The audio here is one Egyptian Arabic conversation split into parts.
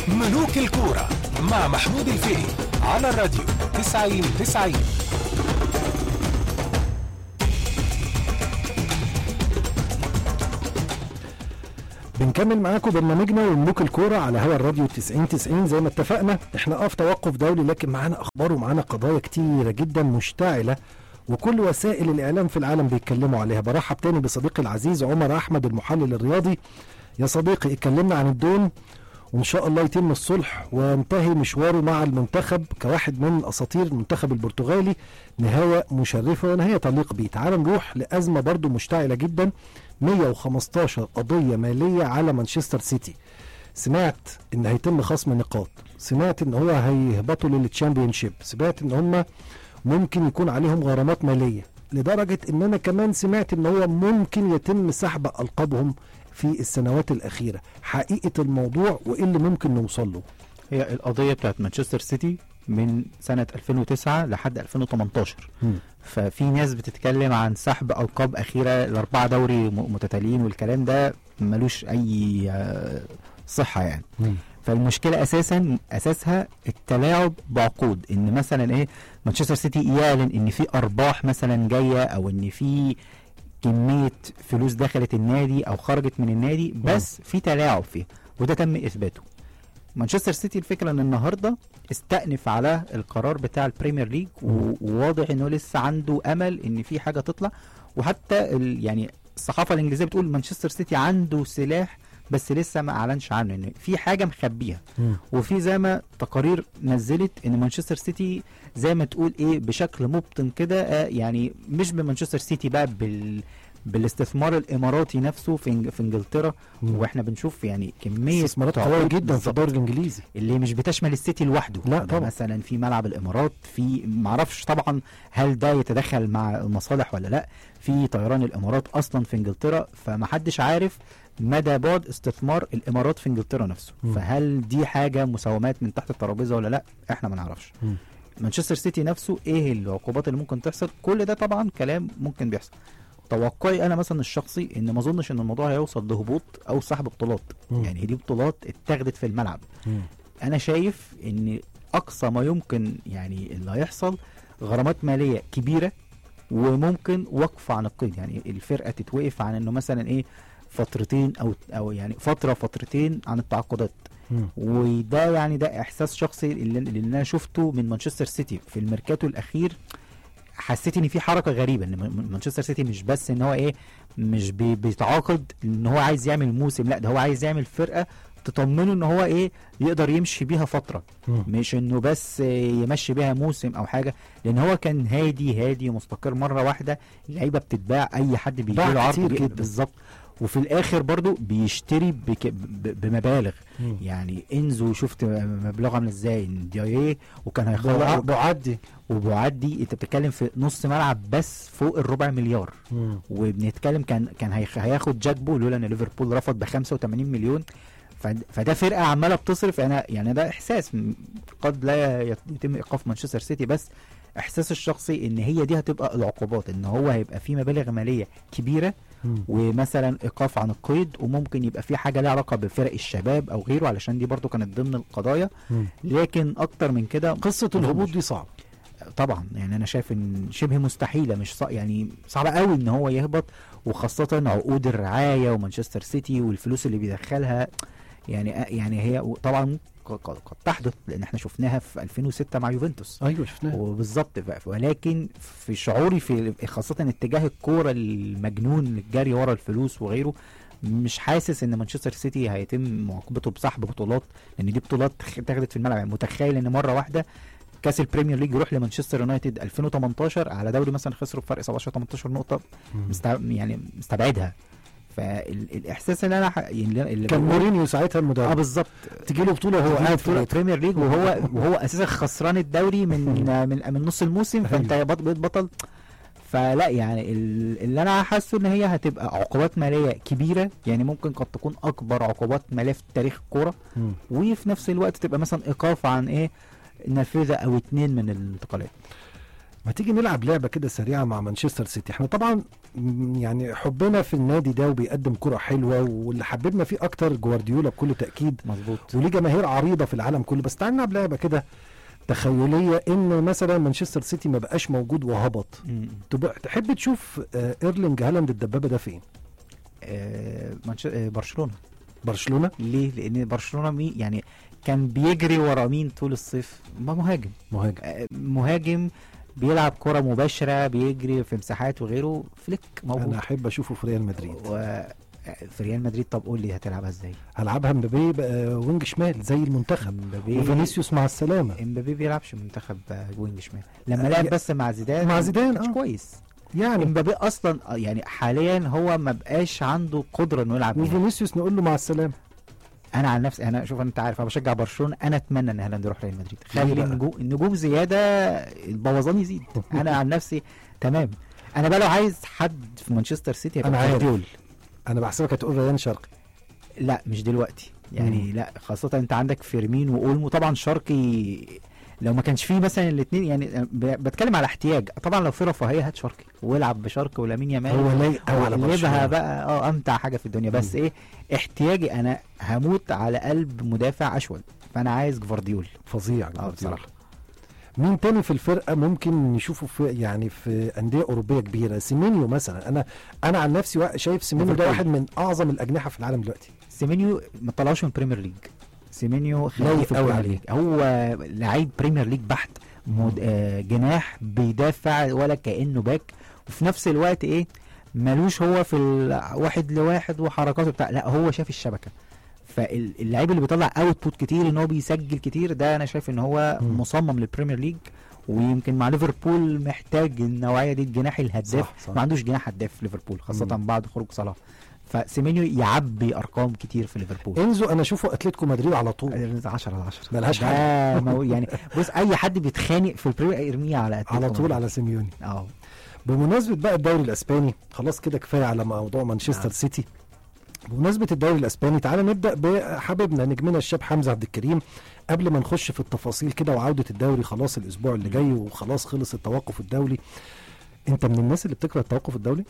ملوك الكورة مع محمود الفقي على الراديو 90 90 بنكمل معاكم برنامجنا وملوك الكوره على هوا الراديو 90 90 زي ما اتفقنا احنا اه في توقف دولي لكن معانا اخبار ومعانا قضايا كتيره جدا مشتعله وكل وسائل الاعلام في العالم بيتكلموا عليها برحب تاني بصديقي العزيز عمر احمد المحلل الرياضي يا صديقي اتكلمنا عن الدون وان شاء الله يتم الصلح وينتهي مشواره مع المنتخب كواحد من اساطير المنتخب البرتغالي نهايه مشرفه ونهايه تليق بيه تعال نروح لازمه برضو مشتعله جدا 115 قضيه ماليه على مانشستر سيتي سمعت ان هيتم خصم نقاط سمعت ان هو هيهبطوا للتشامبيونشيب سمعت ان هم ممكن يكون عليهم غرامات ماليه لدرجه ان انا كمان سمعت ان هو ممكن يتم سحب القابهم في السنوات الاخيره حقيقه الموضوع وايه اللي ممكن نوصل له هي القضية بتاعت مانشستر سيتي من سنة 2009 لحد 2018 مم. ففي ناس بتتكلم عن سحب ألقاب أخيرة الأربعة دوري م- متتاليين والكلام ده ملوش أي آه، صحة يعني فالمشكلة أساسا أساسها التلاعب بعقود إن مثلا إيه مانشستر سيتي يعلن إن في أرباح مثلا جاية أو إن في كمية فلوس دخلت النادي أو خرجت من النادي بس في تلاعب فيها وده تم إثباته مانشستر سيتي الفكرة إن النهاردة استأنف على القرار بتاع البريمير ليج و- وواضح إنه لسه عنده أمل إن في حاجة تطلع وحتى ال يعني الصحافة الإنجليزية بتقول مانشستر سيتي عنده سلاح بس لسه ما اعلنش عنه ان في حاجه مخبيها مم. وفي زي ما تقارير نزلت ان مانشستر سيتي زي ما تقول ايه بشكل مبطن كده آه يعني مش بمانشستر سيتي بقى بال بالاستثمار الاماراتي نفسه في إنج- في انجلترا مم. واحنا بنشوف يعني كميه استثمارات عقود قويه جدا في بالظبط. الدوري الانجليزي اللي مش بتشمل السيتي لوحده لا ده طبعا. مثلا في ملعب الامارات في معرفش طبعا هل ده يتدخل مع المصالح ولا لا في طيران الامارات اصلا في انجلترا فمحدش عارف مدى بعد استثمار الامارات في انجلترا نفسه مم. فهل دي حاجه مساومات من تحت الترابيزه ولا لا احنا ما نعرفش مم. مانشستر سيتي نفسه ايه العقوبات اللي ممكن تحصل كل ده طبعا كلام ممكن بيحصل توقعي انا مثلا الشخصي ان ما اظنش ان الموضوع هيوصل لهبوط او سحب بطولات مم. يعني دي بطولات اتاخدت في الملعب مم. انا شايف ان اقصى ما يمكن يعني اللي هيحصل غرامات ماليه كبيره وممكن وقف عن القيد يعني الفرقه تتوقف عن انه مثلا ايه فترتين او او يعني فتره فترتين عن التعاقدات مم. وده يعني ده احساس شخصي اللي, اللي انا شفته من مانشستر سيتي في الميركاتو الاخير حسيت ان في حركه غريبه ان م- مانشستر سيتي مش بس ان هو ايه مش بي بيتعاقد ان هو عايز يعمل موسم لا ده هو عايز يعمل فرقه تطمنه ان هو ايه يقدر يمشي بيها فتره مم. مش انه بس يمشي بيها موسم او حاجه لان هو كان هادي هادي ومستقر مره واحده اللعيبه بتتباع اي حد بيجي باع له عرض كتير بي- جدا. بالظبط وفي الاخر برضو بيشتري بك ب- بمبالغ مم. يعني انزو شفت مبلغ عامل ازاي ديايه وكان بع- هيخلص بعدي وبعدي انت بتتكلم في نص ملعب بس فوق الربع مليار مم. وبنتكلم كان كان هيخ- هياخد جاكبو لولا ان ليفربول رفض ب 85 مليون فد- فده فرقه عماله بتصرف انا يعني ده احساس م- قد لا يت- يتم ايقاف مانشستر سيتي بس احساس الشخصي ان هي دي هتبقى العقوبات ان هو هيبقى في مبالغ ماليه كبيره مم. ومثلا ايقاف عن القيد وممكن يبقى في حاجه ليها علاقه بفرق الشباب او غيره علشان دي برضو كانت ضمن القضايا مم. لكن اكتر من كده قصه الهبوط دي صعب طبعا يعني انا شايف ان شبه مستحيله مش صع... يعني صعب قوي ان هو يهبط وخاصه عقود الرعايه ومانشستر سيتي والفلوس اللي بيدخلها يعني يعني هي طبعا ق- ق- قد تحدث لان احنا شفناها في 2006 مع يوفنتوس ايوه شفناها وبالظبط ف- ولكن في شعوري في خاصه اتجاه الكوره المجنون الجري ورا الفلوس وغيره مش حاسس ان مانشستر سيتي هيتم معاقبته بسحب بطولات لان دي بطولات اتاخدت في الملعب يعني متخيل ان مره واحده كاس البريمير ليج يروح لمانشستر يونايتد 2018 على دوري مثلا خسروا بفرق 17 18 نقطه مم. مستع... يعني مستبعدها فالاحساس اللي انا ح... اللي اللي كان بقول- مورينيو ساعتها اه المدرب بالظبط تجي له بطوله وهو قاعد في بطولة بيته. بريمير ليج وهو وهو اساسا خسران الدوري من من من نص الموسم فانت أيوة. بط- بقيت بطل فلا يعني ال- اللي انا حاسه ان هي هتبقى عقوبات ماليه كبيره يعني ممكن قد تكون اكبر عقوبات ماليه في تاريخ الكوره مم. وفي نفس الوقت تبقى مثلا ايقاف عن ايه نافذه او اتنين من الانتقالات ما تيجي نلعب لعبه كده سريعه مع مانشستر سيتي احنا طبعا م- يعني حبنا في النادي ده وبيقدم كره حلوه واللي حببنا فيه اكتر جوارديولا بكل تاكيد مظبوط وليه جماهير عريضه في العالم كله بس تعال نلعب لعبه كده تخيليه ان مثلا مانشستر سيتي ما بقاش موجود وهبط م- تبقى تحب تشوف آه، ايرلينج هالاند الدبابه ده فين آه، منش- آه، برشلونه برشلونه ليه؟ لان برشلونه مي يعني كان بيجري ورا مين طول الصيف؟ ما مهاجم مهاجم آه، مهاجم بيلعب كرة مباشرة بيجري في مساحات وغيره فليك موجود انا احب اشوفه في ريال مدريد و في ريال مدريد طب قول لي هتلعبها ازاي؟ هلعبها مبابي بقى وينج شمال زي المنتخب امبابي وفينيسيوس مع السلامه امبابي بيلعبش منتخب آه، وينج شمال لما آه، لعب يا- بس مع زيدان مع زيدان، مش آه. كويس يعني امبابي اصلا آه، يعني حاليا هو ما بقاش عنده قدره انه يلعب بيها. وفينيسيوس نقول له مع السلامه انا عن نفسي انا شوف انت عارف انا بشجع برشلونه انا اتمنى ان هالاند يروح ريال مدريد ليه خلي بقى؟ النجوم النجوم زياده البوظان يزيد انا عن نفسي تمام انا بقى لو عايز حد في مانشستر سيتي هيبقى أنا عارف. جوارديول. انا بحسبك هتقول ريان شرقي لا مش دلوقتي يعني مم. لا خاصه انت عندك فيرمين واولمو طبعا شرقي لو ما كانش فيه مثلا الاثنين يعني ب- بتكلم على احتياج طبعا لو في رفاهيه هات شرقي والعب بشرقي ولامين يامال هو لايق قوي على وقلبها برشلونه بقى اه امتع حاجه في الدنيا بس مم. ايه احتياجي انا هموت على قلب مدافع اشول فانا عايز جفارديول فظيع اه جوارديولا. بصراحه مين تاني في الفرقه ممكن نشوفه في يعني في انديه اوروبيه كبيره سيمينيو مثلا انا انا عن نفسي وا- شايف سيمينيو ده ليفربول. واحد من اعظم الاجنحه في العالم دلوقتي سيمينيو ما طلعوش من بريمير ليج سيمينيو خليه لايق في قوي البريمير عليه. ليج هو لعيب بريمير ليج بحت مد... آه جناح بيدافع ولا كانه باك وفي نفس الوقت ايه ملوش هو في الواحد لواحد وحركاته بتاع لا هو شاف الشبكه فاللعيب اللي بيطلع اوت بوت كتير ان هو بيسجل كتير ده انا شايف ان هو مم. مصمم للبريمير ليج ويمكن مع ليفربول محتاج النوعيه دي الجناح الهداف صح، صح. ما عندوش جناح هداف في ليفربول خاصه مم. بعد خروج صلاح فسيمينيو يعبي ارقام كتير في ليفربول انزو انا اشوفه اتلتيكو مدريد على طول 10 على 10 ملهاش ده مو يعني بص اي حد بيتخانق في البريمير ارميه على أتلتيكو على طول مدريد. على سيميوني اه بمناسبه بقى الدوري الاسباني خلاص كده كفايه على موضوع مانشستر نعم. سيتي بمناسبه الدوري الاسباني تعالى نبدا بحبيبنا نجمنا الشاب حمزه عبد الكريم قبل ما نخش في التفاصيل كده وعوده الدوري خلاص الاسبوع اللي جاي وخلاص خلص التوقف الدولي انت من الناس اللي بتكره التوقف الدولي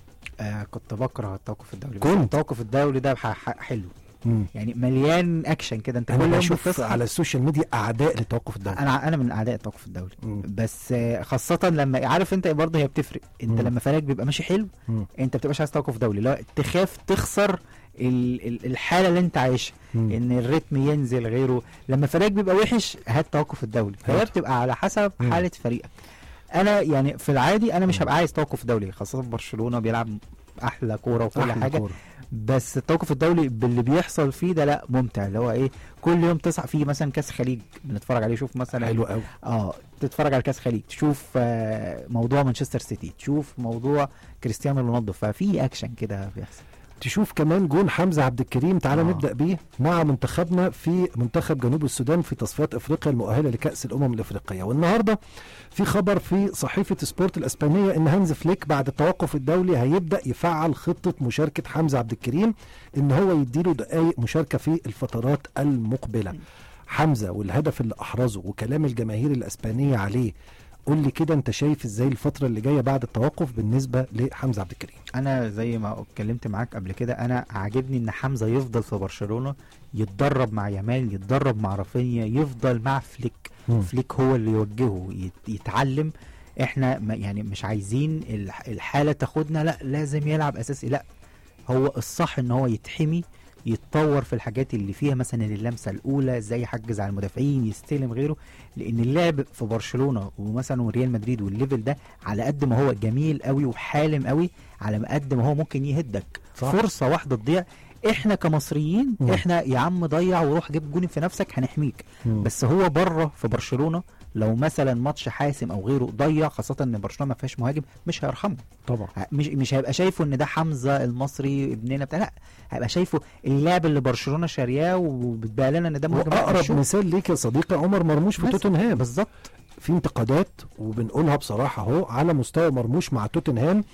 آه كنت بكره التوقف الدولي بس كنت؟ التوقف الدولي ده ح- ح- حلو مم. يعني مليان اكشن كده انت كل انا يوم بشوف بتصحى على السوشيال ميديا اعداء للتوقف الدولي انا انا من اعداء التوقف الدولي مم. بس آه، خاصة لما عارف انت برضه هي بتفرق انت مم. لما فريقك بيبقى ماشي حلو مم. انت بتبقاش عايز توقف دولي لا تخاف تخسر ال- ال- الحالة اللي انت عايشها مم. ان الريتم ينزل غيره لما فريقك بيبقى وحش هات توقف الدولي فهي هات. بتبقى على حسب مم. حالة فريقك انا يعني في العادي انا مش مم. هبقى عايز توقف دولي خاصة برشلونة بيلعب احلى كورة وكل أحلى حاجة كورة. بس التوقف الدولي باللي بيحصل فيه ده لا ممتع اللي هو ايه كل يوم تصحى فيه مثلا كاس خليج بنتفرج عليه شوف مثلا حلو قوي اه تتفرج على كاس خليج تشوف آه، موضوع مانشستر سيتي تشوف موضوع كريستيانو رونالدو ففي اكشن كده بيحصل تشوف كمان جون حمزه عبد الكريم تعالى آه. نبدا بيه مع منتخبنا في منتخب جنوب السودان في تصفيات افريقيا المؤهله لكاس الامم الافريقيه والنهارده في خبر في صحيفه سبورت الاسبانيه ان هانز فليك بعد التوقف الدولي هيبدا يفعل خطه مشاركه حمزه عبد الكريم ان هو يديله دقائق مشاركه في الفترات المقبله حمزه والهدف اللي احرزه وكلام الجماهير الاسبانيه عليه قول لي كده انت شايف ازاي الفتره اللي جايه بعد التوقف بالنسبه لحمزه عبد الكريم انا زي ما اتكلمت معاك قبل كده انا عاجبني ان حمزه يفضل في برشلونه يتدرب مع يامال يتدرب مع رافينيا يفضل مع فليك مم. فليك هو اللي يوجهه يت- يتعلم احنا ما يعني مش عايزين الح- الحاله تاخدنا لا لازم يلعب اساسي لا هو الصح ان هو يتحمي يتطور في الحاجات اللي فيها مثلا اللمسه الاولى ازاي يحجز على المدافعين يستلم غيره لان اللعب في برشلونه ومثلا ريال مدريد والليفل ده على قد ما هو جميل قوي وحالم قوي على ما قد ما هو ممكن يهدك صح. فرصه واحده تضيع احنا كمصريين مم. احنا يا عم ضيع وروح جيب جون في نفسك هنحميك مم. بس هو بره في برشلونه لو مثلا ماتش حاسم او غيره ضيع خاصه ان برشلونه ما فيهاش مهاجم مش هيرحمه طبعا ه- مش مش هيبقى شايفه ان ده حمزه المصري ابننا بتاع لا هيبقى شايفه اللاعب اللي برشلونه شارياه وبتبقى لنا ان ده مهاجم لا، واقرب هنشوف. مثال ليك يا صديقي عمر مرموش في بس. توتنهام بالظبط في انتقادات وبنقولها بصراحه اهو على مستوى مرموش مع توتنهام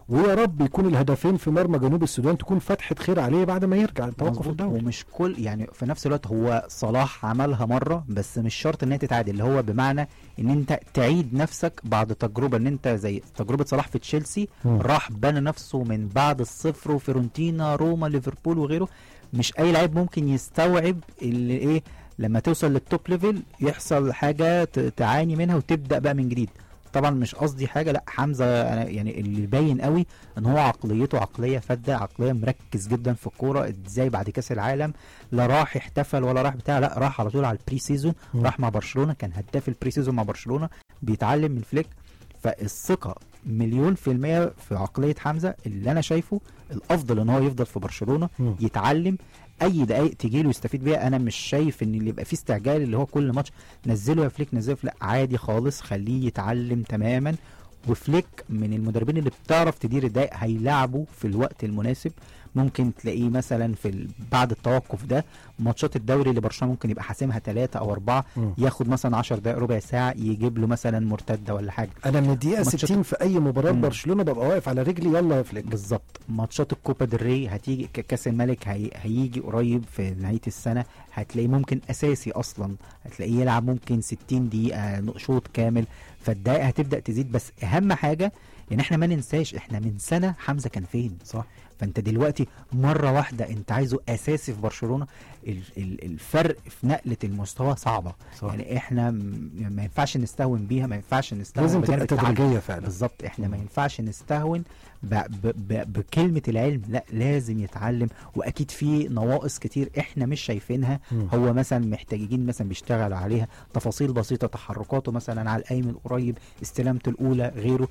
ويا رب يكون الهدفين في مرمى جنوب السودان تكون فتحه خير عليه بعد ما يرجع التوقف مظبوط. الدولي ومش كل يعني في نفس الوقت هو صلاح عملها مره بس مش شرط ان هي تتعادل اللي هو بمعنى ان انت تعيد نفسك بعد تجربه ان انت زي تجربه صلاح في تشيلسي مم. راح بنى نفسه من بعد الصفر وفيرونتينا روما ليفربول وغيره مش اي لعيب ممكن يستوعب اللي ايه لما توصل للتوب ليفل يحصل حاجه ت- تعاني منها وتبدا بقى من جديد طبعا مش قصدي حاجه لا حمزه أنا يعني اللي باين قوي ان هو عقليته عقليه فذه عقليه مركز جدا في الكوره ازاي بعد كاس العالم لا راح احتفل ولا راح بتاع لا راح على طول على البري سيزون مم. راح مع برشلونه كان هداف البري سيزون مع برشلونه بيتعلم من فليك فالثقه مليون في المية في عقلية حمزة اللي أنا شايفه الأفضل إن هو يفضل في برشلونة مم. يتعلم أي دقايق تجيله يستفيد بيها أنا مش شايف إن اللي يبقى فيه استعجال اللي هو كل ماتش نزله يا فليك نزله لا عادي خالص خليه يتعلم تماما وفليك من المدربين اللي بتعرف تدير الدقايق هيلعبه في الوقت المناسب ممكن تلاقيه مثلا في ال... بعد التوقف ده ماتشات الدوري اللي برشلونه ممكن يبقى حاسمها ثلاثة او اربعة مم. ياخد مثلا 10 دقائق ربع ساعه يجيب له مثلا مرتده ولا حاجه انا من الدقيقه ماتشات- 60 في اي مباراه مم. برشلونه ببقى واقف على رجلي يلا يا فليك بالظبط ماتشات الكوبا del ري هتيجي ك- كاس الملك هي... هيجي قريب في نهايه السنه هتلاقيه ممكن اساسي اصلا هتلاقيه يلعب ممكن 60 دقيقه ن- شوط كامل فالدقائق هتبدا تزيد بس اهم حاجه يعني احنا ما ننساش احنا من سنه حمزه كان فين صح فانت دلوقتي مره واحده انت عايزه اساسي في برشلونه ال- ال- الفرق في نقله المستوى صعبه صح يعني احنا م- ما ينفعش نستهون بيها ما ينفعش نستهون لازم بجانب تبقى التعلم. تدريجيه فعلا بالظبط احنا ما ينفعش نستهون ب ب ب بكلمه العلم لا لازم يتعلم واكيد في نواقص كتير احنا مش شايفينها مم. هو مثلا محتاجين مثلا بيشتغلوا عليها تفاصيل بسيطه تحركاته مثلا على القايم القريب استلامته الاولى غيره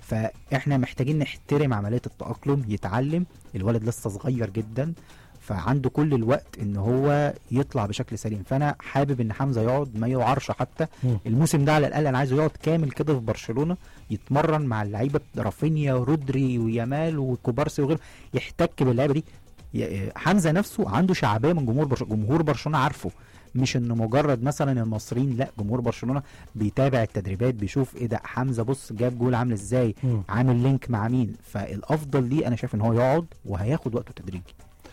فاحنا محتاجين نحترم عمليه التاقلم يتعلم الولد لسه صغير جدا فعنده كل الوقت ان هو يطلع بشكل سليم فانا حابب ان حمزه يقعد ما يوعرش حتى مم. الموسم ده على الاقل انا عايزه يقعد كامل كده في برشلونه يتمرن مع اللعيبه رافينيا ورودري ويامال وكوبارسي وغيره يحتك باللعيبه دي ي- حمزه نفسه عنده شعبيه من جمهور برشلونه جمهور برشلونه عارفه مش انه مجرد مثلا المصريين لا جمهور برشلونه بيتابع التدريبات بيشوف ايه ده حمزه بص جاب جول عامل ازاي مم. عامل لينك مع مين فالافضل ليه انا شايف ان هو يقعد وهياخد وقته تدريجي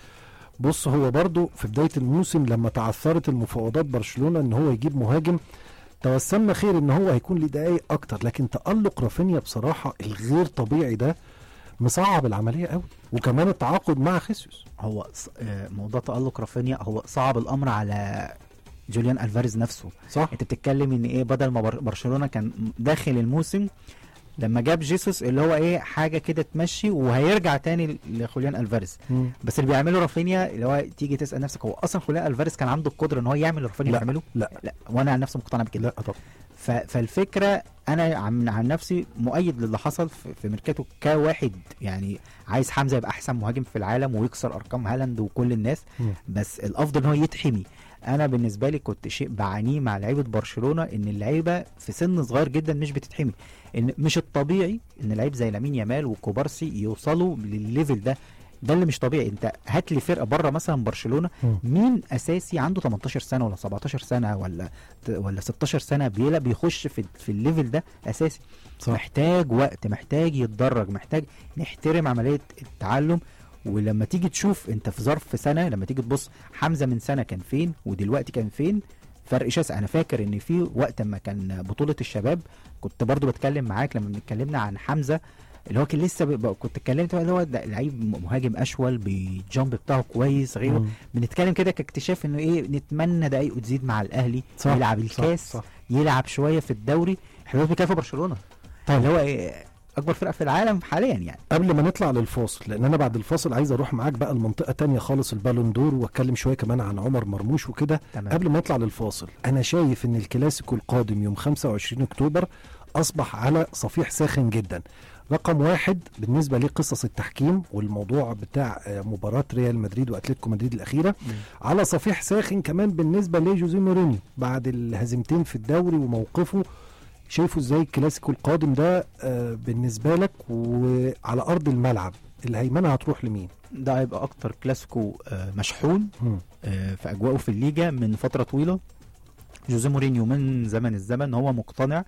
بص هو برضو في بداية الموسم لما تعثرت المفاوضات برشلونة ان هو يجيب مهاجم توسمنا خير ان هو هيكون ليه دقايق اكتر لكن تألق رافينيا بصراحة الغير طبيعي ده مصعب العملية قوي وكمان التعاقد مع خيسوس هو ص- آه، موضوع تألق رافينيا هو صعب الامر على جوليان الفاريز نفسه صح انت بتتكلم ان ايه بدل ما بر- برشلونه كان داخل الموسم لما جاب جيسوس اللي هو ايه حاجه كده تمشي وهيرجع تاني لخوليان الفاريز مم. بس اللي بيعمله رافينيا اللي هو تيجي تسال نفسك هو اصلا خوليان الفاريز كان عنده القدره ان هو يعمل اللي رافينيا لا، بيعمله لا. لا وانا عن نفسي مقتنع بكده لا طبعا ف... فالفكره انا عن, عن نفسي مؤيد للي حصل في, في ميركاتو كواحد يعني عايز حمزه يبقى احسن مهاجم في العالم ويكسر ارقام هالاند وكل الناس مم. بس الافضل ان هو يتحمي انا بالنسبه لي كنت شيء بعانيه مع لعيبه برشلونه ان اللعيبه في سن صغير جدا مش بتتحمي ان مش الطبيعي ان لعيب زي لامين يامال وكوبارسي يوصلوا للليفل ده ده اللي مش طبيعي انت هات لي فرقه بره مثلا برشلونه مم. مين اساسي عنده 18 سنه ولا 17 سنه ولا ولا 16 سنه بيلعب بيخش في في الليفل ده اساسي صح. محتاج وقت محتاج يتدرج محتاج نحترم عمليه التعلم ولما تيجي تشوف انت في ظرف سنه لما تيجي تبص حمزه من سنه كان فين ودلوقتي كان فين فرق شاسع انا فاكر ان في وقت ما كان بطوله الشباب كنت برضو بتكلم معاك لما بنتكلمنا عن حمزه اللي هو كان لسه ب... ب- كنت اتكلمت اللي هو ده لعيب مهاجم اشول بالجامب بتاعه كويس غيره مم. بنتكلم كده كاكتشاف انه ايه نتمنى دقايقه تزيد مع الاهلي صح، يلعب صح، الكاس صح. يلعب شويه في الدوري احنا دلوقتي بنتكلم في برشلونه طيب. اللي هو ايه اكبر فرقه في العالم حاليا يعني قبل ما نطلع للفاصل لان انا بعد الفاصل عايز اروح معاك بقى لمنطقه تانية خالص البالون دور واتكلم شويه كمان عن عمر مرموش وكده تمام قبل ما نطلع للفاصل انا شايف ان الكلاسيكو القادم يوم 25 اكتوبر اصبح على صفيح ساخن جدا رقم واحد بالنسبه لقصص التحكيم والموضوع بتاع آه، مباراه ريال مدريد واتلتيكو مدريد الاخيره على صفيح ساخن كمان بالنسبه لجوزيه مورينيو بعد الهزيمتين في الدوري وموقفه شايفه ازاي الكلاسيكو القادم ده آه، بالنسبه لك وعلى ارض الملعب الهيمنه هتروح لمين؟ ده هيبقى اكتر كلاسيكو آه، مشحون مم. آه، في اجواءه في الليجا من فتره طويله جوزيه مورينيو من زمن الزمن هو مقتنع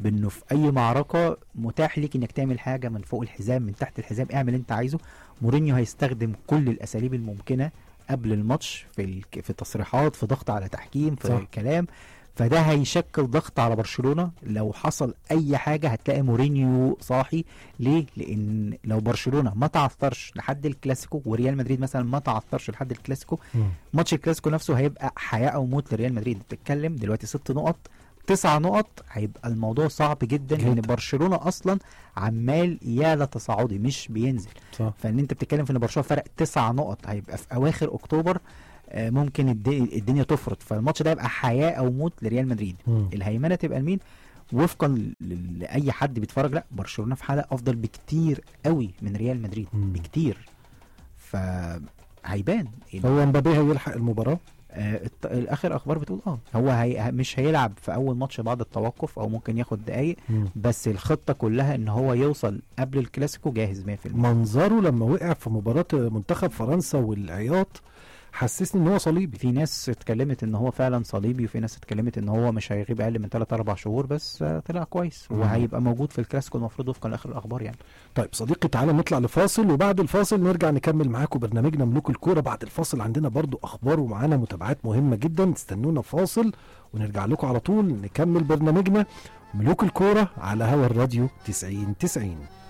بانه في اي معركه متاح ليك انك تعمل حاجه من فوق الحزام من تحت الحزام اعمل اللي انت عايزه مورينيو هيستخدم كل الاساليب الممكنه قبل الماتش في الك- في التصريحات في ضغط على تحكيم في صح. الكلام فده هيشكل ضغط على برشلونه لو حصل اي حاجه هتلاقي مورينيو صاحي ليه؟ لان لو برشلونه ما تعثرش لحد الكلاسيكو وريال مدريد مثلا ما تعثرش لحد الكلاسيكو مم. ماتش الكلاسيكو نفسه هيبقى حياه او موت لريال مدريد بتتكلم دلوقتي ست نقط تسع نقط هيبقى الموضوع صعب جدا لان جدا. برشلونه اصلا عمال يعلى تصاعدي مش بينزل صح فان انت بتتكلم في ان برشلونه فرق تسع نقط هيبقى في اواخر اكتوبر آه، ممكن الد- الدنيا تفرط فالماتش ده يبقى حياه او موت لريال مدريد مم. الهيمنه تبقى لمين وفقا ل- لاي حد بيتفرج لا برشلونه في حاله افضل بكتير قوي من ريال مدريد مم. بكتير ف هيبان هو مبابي هيلحق المباراه آه الت- الاخر اخبار بتقول اه هو هي مش هيلعب في اول ماتش بعد التوقف او ممكن ياخد دقايق مم. بس الخطه كلها ان هو يوصل قبل الكلاسيكو جاهز 100% منظره لما وقع في مباراه منتخب فرنسا والعياط حسسني ان هو صليبي في ناس اتكلمت ان هو فعلا صليبي وفي ناس اتكلمت ان هو مش هيغيب اقل من 3 4 شهور بس آه، طلع كويس مم. وهيبقى موجود في الكلاسيكو المفروض وفقا لاخر الاخبار يعني طيب صديقي تعالى نطلع لفاصل وبعد الفاصل نرجع نكمل معاكم برنامجنا ملوك الكوره بعد الفاصل عندنا برضو اخبار ومعانا متابعات مهمه جدا استنونا فاصل ونرجع لكم على طول نكمل برنامجنا ملوك الكوره على هوا الراديو 90 90